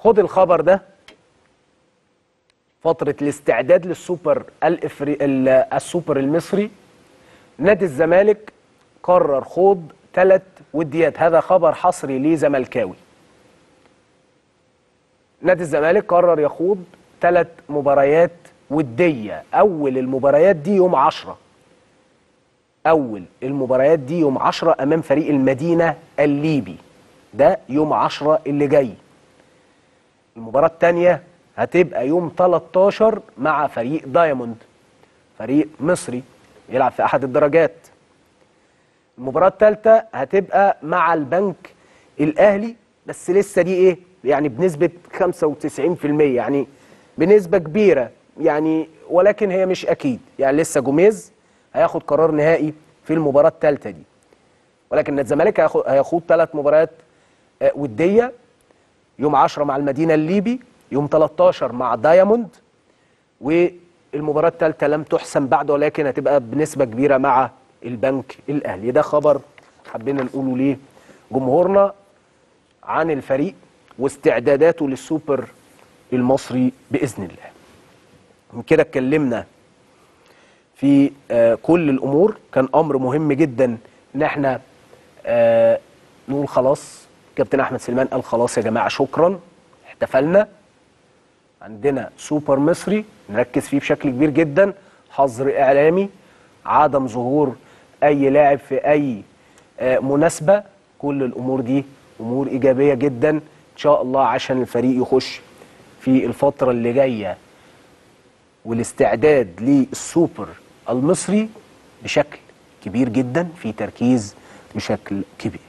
خد الخبر ده فترة الاستعداد للسوبر الإفري... ال- السوبر المصري نادي الزمالك قرر خوض ثلاث وديات هذا خبر حصري لزملكاوي نادي الزمالك قرر يخوض ثلاث مباريات ودية أول المباريات دي يوم عشرة أول المباريات دي يوم عشرة أمام فريق المدينة الليبي ده يوم عشرة اللي جاي المباراة التانية هتبقى يوم 13 مع فريق دايموند فريق مصري يلعب في أحد الدرجات المباراة الثالثة هتبقى مع البنك الأهلي بس لسه دي إيه يعني بنسبة 95% يعني بنسبة كبيرة يعني ولكن هي مش أكيد يعني لسه جوميز هياخد قرار نهائي في المباراة الثالثة دي ولكن نادي الزمالك هياخد- هيخوض ثلاث مباريات آه، ودية يوم 10 مع المدينة الليبي يوم 13 مع دايموند والمباراة الثالثة لم تحسم بعد ولكن هتبقى بنسبة كبيرة مع البنك الأهلي ده خبر حبينا نقوله ليه جمهورنا عن الفريق واستعداداته للسوبر المصري بإذن الله من كده اتكلمنا في آه، كل الامور كان امر مهم جدا ان احنا آه، نقول خلاص كابتن احمد سليمان قال خلاص يا جماعه شكرا احتفلنا عندنا سوبر مصري نركز فيه بشكل كبير جدا حظر اعلامي عدم ظهور اي لاعب في اي آه، مناسبه كل الامور دي امور ايجابيه جدا ان شاء الله عشان الفريق يخش في الفتره اللي جايه والاستعداد للسوبر المصري بشكل كبير جدا في تركيز بشكل كبير